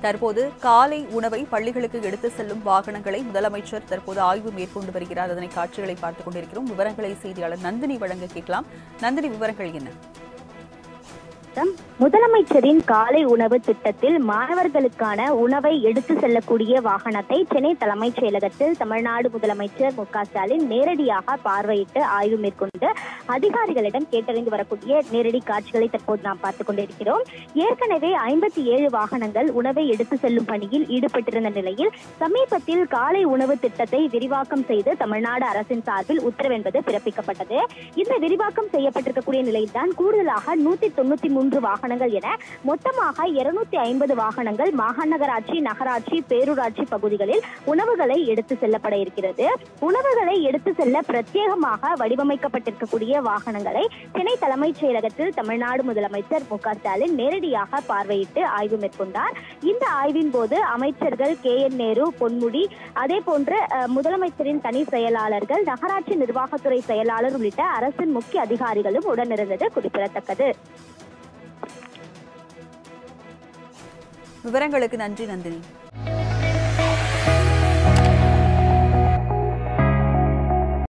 தற்போது காலை உணவை பள்ளிகளுக்கு எடுத்து செல்லும் வாகனங்களை முதலமைச்சர் தற்போது ஆய்வு மேற்கொண்டு வருகிறார் அதனை காட்சிகளை பார்த்துக் கொண்டிருக்கிறோம் விவரங்களை செய்தியாளர் நந்தினி வழங்க கேட்கலாம் நந்தினி விவரங்கள் என்ன திட்டம் முதலமைச்சரின் காலை உணவு திட்டத்தில் மாணவர்களுக்கான உணவை எடுத்து செல்லக்கூடிய வாகனத்தை சென்னை தலைமைச் செயலகத்தில் தமிழ்நாடு முதலமைச்சர் மு க ஸ்டாலின் நேரடியாக பார்வையிட்டு ஆய்வு மேற்கொண்டு அதிகாரிகளிடம் கேட்டறிந்து வரக்கூடிய நேரடி காட்சிகளை தற்போது நாம் பார்த்துக் கொண்டிருக்கிறோம் ஏற்கனவே ஐம்பத்தி ஏழு வாகனங்கள் உணவை எடுத்து செல்லும் பணியில் ஈடுபட்டிருந்த நிலையில் சமீபத்தில் காலை உணவு திட்டத்தை விரிவாக்கம் செய்து தமிழ்நாடு அரசின் சார்பில் உத்தரவு என்பது பிறப்பிக்கப்பட்டது இந்த விரிவாக்கம் செய்யப்பட்டிருக்கக்கூடிய நிலையில்தான் கூடுதலாக நூத்தி தொண்ணூத்தி மூன்று வாகனங்கள் என மொத்தமாக இருநூத்தி ஐம்பது வாகனங்கள் மாநகராட்சி நகராட்சி பேரூராட்சி பகுதிகளில் உணவுகளை எடுத்து செல்லப்பட இருக்கிறது உணவுகளை எடுத்து செல்ல பிரத்யேகமாக வடிவமைக்கப்பட்டிருக்கக்கூடிய வாகனங்களை சென்னை தலைமைச் செயலகத்தில் தமிழ்நாடு முதலமைச்சர் மு க ஸ்டாலின் நேரடியாக பார்வையிட்டு ஆய்வு மேற்கொண்டார் இந்த ஆய்வின் போது அமைச்சர்கள் கே என் நேரு பொன்முடி அதே போன்று அஹ், முதலமைச்சரின் தனி செயலாளர்கள் நகராட்சி நிர்வாகத்துறை செயலாளர் உள்ளிட்ட அரசின் முக்கிய அதிகாரிகளும் உடனிருந்தது குறிப்பிடத்தக்கது விவரங்களுக்கு நன்றி நந்தினி